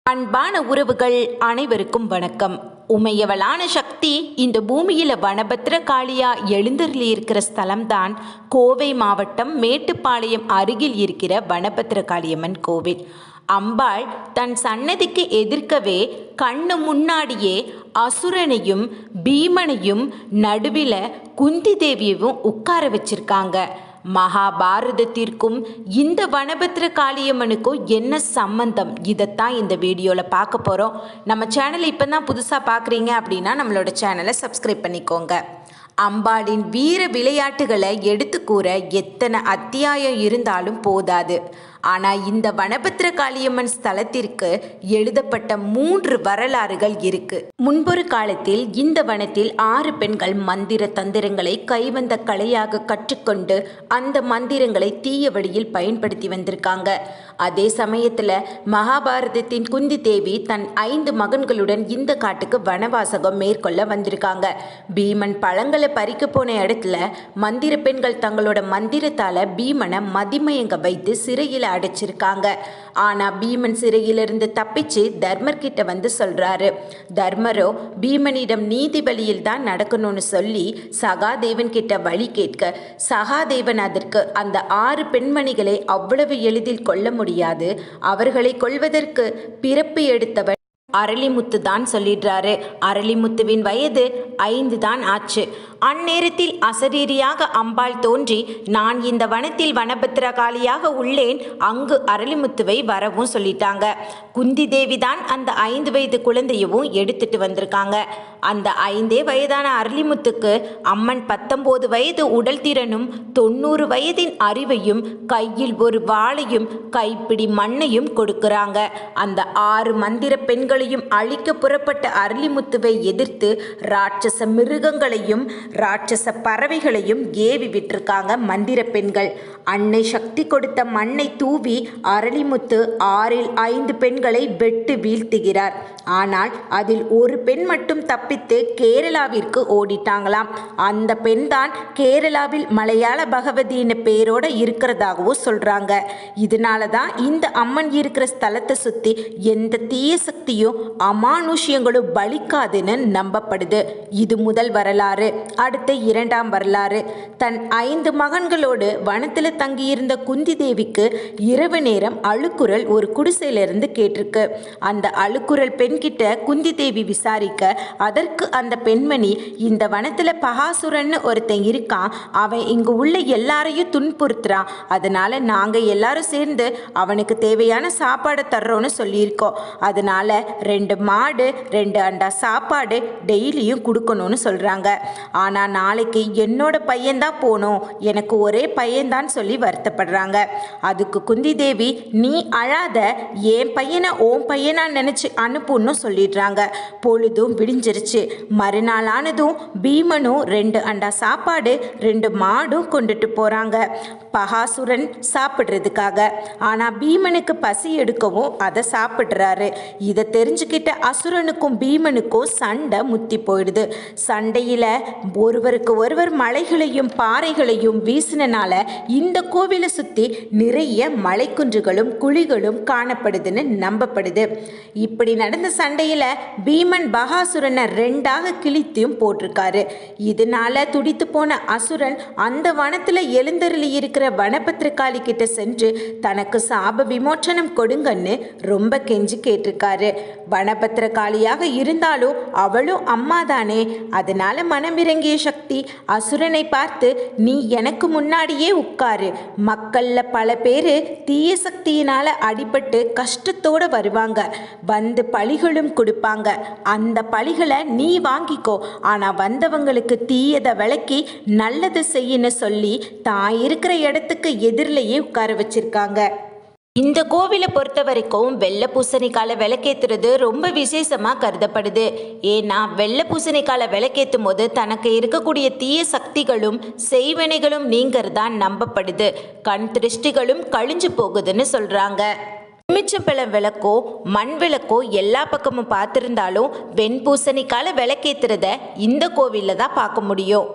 அன்பான உறவுகள் அனைவருக்கும் வணக்கம் உமையவளான சக்தி இந்த பூமியில வனபத்திர காளியா எழுந்தருளி இருக்கிற ஸ்தலம்தான் கோவை மாவட்டம் மேட்டுப்பாளையம் அருகில் இருக்கிற வனபத்திர காளியம்மன் கோவில் அம்பாள் தன் சன்னதிக்கு எதிர்க்கவே கண்ணு முன்னாடியே அசுரனையும் பீமனையும் நடுவில் குந்தி தேவியவும் உட்கார வச்சிருக்காங்க மகாபாரதத்திற்கும் இந்த வனபத்திர காளியம்மனுக்கும் என்ன சம்பந்தம் இதைத்தான் இந்த வீடியோவில் பார்க்க போகிறோம் நம்ம சேனலை இப்போ தான் புதுசாக பார்க்குறீங்க அப்படின்னா நம்மளோட சேனலை சப்ஸ்கிரைப் பண்ணிக்கோங்க அம்பாளின் வீர விளையாட்டுகளை எடுத்து கூற எத்தனை அத்தியாயம் இருந்தாலும் போதாது ஆனால் இந்த வனபத்திர காளியம்மன் ஸ்தலத்திற்கு எழுதப்பட்ட மூன்று வரலாறுகள் இருக்கு முன்பொரு காலத்தில் இந்த வனத்தில் ஆறு பெண்கள் மந்திர தந்திரங்களை கைவந்த கலையாக கற்றுக்கொண்டு அந்த மந்திரங்களை தீய வழியில் பயன்படுத்தி வந்திருக்காங்க அதே சமயத்தில் மகாபாரதத்தின் குந்தி தேவி தன் ஐந்து மகன்களுடன் இந்த காட்டுக்கு வனவாசகம் மேற்கொள்ள வந்திருக்காங்க பீமன் பழங்களை பறிக்க போன இடத்துல மந்திர பெண்கள் தங்களோட மந்திரத்தால பீமனை மதிமயங்க வைத்து சிறையில் அடைச்சிருக்காங்க ஆனா பீமன் சிறையிலிருந்து தப்பிச்சு தர்மர் கிட்ட வந்து சொல்றாரு தர்மரோ பீமனிடம் நீதி வழியில் தான் நடக்கணும்னு சொல்லி சகாதேவன் கிட்ட வழி கேட்க சகாதேவன் அதற்கு அந்த ஆறு பெண்மணிகளை அவ்வளவு எளிதில் கொல்ல முடியாது அவர்களை கொல்வதற்கு பிறப்பு எடுத்தவர் அரளிமுத்து தான் சொல்லிடுறாரு அரளிமுத்துவின் வயது ஐந்து தான் ஆச்சு அந்நேரத்தில் அசரீரியாக அம்பாள் தோன்றி நான் இந்த வனத்தில் வனபத்திர காளியாக உள்ளேன் அங்கு அரளிமுத்துவை வரவும் சொல்லிட்டாங்க குந்தி தேவி தான் அந்த ஐந்து வயது குழந்தையவும் எடுத்துட்டு வந்திருக்காங்க அந்த ஐந்தே வயதான அரளிமுத்துக்கு அம்மன் பத்தொன்பது வயது உடல் திறனும் தொண்ணூறு வயதின் அறிவையும் கையில் ஒரு வாளையும் கைப்பிடி மண்ணையும் கொடுக்கறாங்க அந்த ஆறு மந்திர பெண்களையும் அழிக்க புறப்பட்ட அரளிமுத்துவை எதிர்த்து ராட்சச மிருகங்களையும் ராட்சச பறவைகளையும் ஏவி விட்டிருக்காங்க மந்திர பெண்கள் அன்னை சக்தி கொடுத்த மண்ணை தூவி அரளிமுத்து ஆறில் ஐந்து பெண்களை வெட்டு வீழ்த்துகிறார் ஆனால் அதில் ஒரு பெண் மட்டும் தப்பித்து கேரளாவிற்கு ஓடிட்டாங்களாம் அந்த பெண் தான் கேரளாவில் மலையாள பகவதின்னு பேரோட இருக்கிறதாகவும் சொல்றாங்க இதனால தான் இந்த அம்மன் இருக்கிற ஸ்தலத்தை சுத்தி எந்த தீய சக்தியும் அமானுஷ்யங்களும் பலிக்காதுன்னு நம்பப்படுது இது முதல் வரலாறு அடுத்த இரண்டாம் வரலாறு தன் ஐந்து மகன்களோடு வனத்தில் தங்கியிருந்த குந்தி தேவிக்கு இரவு நேரம் அழுக்குரல் ஒரு குடிசையிலிருந்து கேட்டிருக்கு அந்த அழுக்குரல் பெண்கிட்ட குந்தி தேவி விசாரிக்க அதற்கு அந்த பெண்மணி இந்த வனத்தில் பகாசுரன்னு ஒருத்தன் இருக்கான் அவன் இங்கு உள்ள எல்லாரையும் துன்புறுத்துறான் அதனால நாங்கள் எல்லாரும் சேர்ந்து அவனுக்கு தேவையான சாப்பாடை தர்றோன்னு சொல்லியிருக்கோம் அதனால ரெண்டு மாடு ரெண்டு அண்டா சாப்பாடு டெய்லியும் கொடுக்கணும்னு சொல்கிறாங்க ஆனால் நாளைக்கு என்னோட பையன்தான் போகணும் எனக்கு ஒரே பையன்தான் சொல்லி வருத்தப்படுறாங்க அதுக்கு குந்தி தேவி நீ அழாத என் பையனை ஓன் பையனா நினச்சி அனுப்புன்னு சொல்லிடுறாங்க பொழுதும் விடிஞ்சிருச்சு மறுநாள் ஆனதும் பீமனும் ரெண்டு அண்டா சாப்பாடு ரெண்டு மாடும் கொண்டுட்டு போகிறாங்க பகாசுரன் சாப்பிட்றதுக்காக ஆனால் பீமனுக்கு பசி எடுக்கவும் அதை சாப்பிட்றாரு இதை தெரிஞ்சுக்கிட்ட அசுரனுக்கும் பீமனுக்கும் சண்டை முத்தி போயிடுது சண்டையில் ஒருவருக்கு ஒருவர் மலைகளையும் பாறைகளையும் வீசினனால இந்த கோவிலை சுற்றி நிறைய மலைக்குன்றுகளும் குழிகளும் காணப்படுதுன்னு நம்பப்படுது இப்படி நடந்த சண்டையில் பீமன் பகாசுரனை ரெண்டாக கிழித்தியும் போட்டிருக்காரு இதனால துடித்து போன அசுரன் அந்த வனத்தில் எழுந்தருளி இருக்கிற வனபத்திரகாளி கிட்ட சென்று தனக்கு சாப விமோச்சனம் கொடுங்கன்னு ரொம்ப கெஞ்சி கேட்டிருக்காரு வனபத்திரகாளியாக இருந்தாலும் அவளும் அம்மா தானே அதனால மனமிறங்கிய சக்தி அசுரனை பார்த்து நீ எனக்கு முன்னாடியே உட்காரு மக்கள்ல பல பேர் தீய சக்தியினால அடிபட்டு கஷ்டத்தோட வருவாங்க வந்து பழிகளும் கொடுப்பாங்க அந்த பழிகளை நீ வாங்கிக்கோ ஆனா வந்தவங்களுக்கு தீயதை விளக்கி நல்லது செய்யன்னு சொல்லி தான் இருக்கிற இடத்துக்கு எதிரிலேயே உட்கார வச்சிருக்காங்க இந்த கோவிலை பொறுத்த வரைக்கும் வெள்ளை பூசணிக்கால விளக்கேத்துறது ரொம்ப விசேஷமாக கருதப்படுது ஏன்னா வெள்ளை பூசணிக்கால விளக்கேற்றும் போது தனக்கு இருக்கக்கூடிய தீய சக்திகளும் செய்வினைகளும் நீங்கிறதா நம்பப்படுது கண் திருஷ்டிகளும் கழிஞ்சு போகுதுன்னு சொல்கிறாங்க எலுமிச்சம்பழம் விளக்கோ மண் விளக்கோ எல்லா பக்கமும் பார்த்துருந்தாலும் வெண்பூசணிக்கால விளக்கேத்துறத இந்த கோவிலில் தான் பார்க்க முடியும்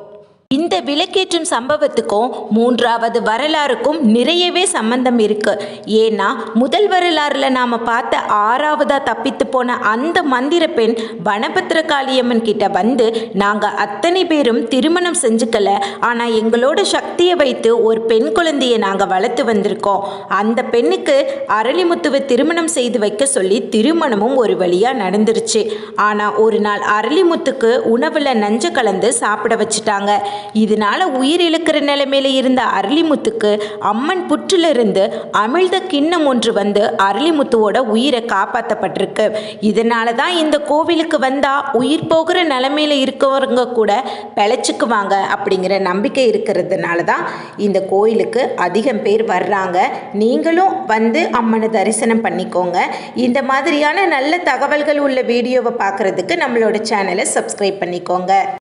இந்த விளக்கேற்றும் சம்பவத்துக்கும் மூன்றாவது வரலாறுக்கும் நிறையவே சம்பந்தம் இருக்கு ஏன்னா முதல் வரலாறுல நாம பார்த்த ஆறாவதா தப்பித்து போன அந்த மந்திர பெண் வனபத்திர காளியம்மன் கிட்ட வந்து நாங்க அத்தனை பேரும் திருமணம் செஞ்சுக்கல ஆனா எங்களோட சக்தியை வைத்து ஒரு பெண் குழந்தையை நாங்க வளர்த்து வந்திருக்கோம் அந்த பெண்ணுக்கு அரளிமுத்துவை திருமணம் செய்து வைக்க சொல்லி திருமணமும் ஒரு வழியா நடந்துருச்சு ஆனா ஒரு நாள் அரளிமுத்துக்கு உணவுல நஞ்ச கலந்து சாப்பிட வச்சுட்டாங்க இதனால உயிர் இழுக்கிற நிலைமையில இருந்த அரளிமுத்துக்கு அம்மன் புற்றிலிருந்து அமிழ்த கிண்ணம் ஒன்று வந்து அரளிமுத்துவோட உயிரை காப்பாற்றப்பட்டிருக்கு இதனால தான் இந்த கோவிலுக்கு வந்தா உயிர் போகிற நிலைமையில இருக்கவங்க கூட பிழைச்சிக்குவாங்க அப்படிங்கிற நம்பிக்கை இருக்கிறதுனால தான் இந்த கோயிலுக்கு அதிகம் பேர் வர்றாங்க நீங்களும் வந்து அம்மனை தரிசனம் பண்ணிக்கோங்க இந்த மாதிரியான நல்ல தகவல்கள் உள்ள வீடியோவை பார்க்குறதுக்கு நம்மளோட சேனலை சப்ஸ்கிரைப் பண்ணிக்கோங்க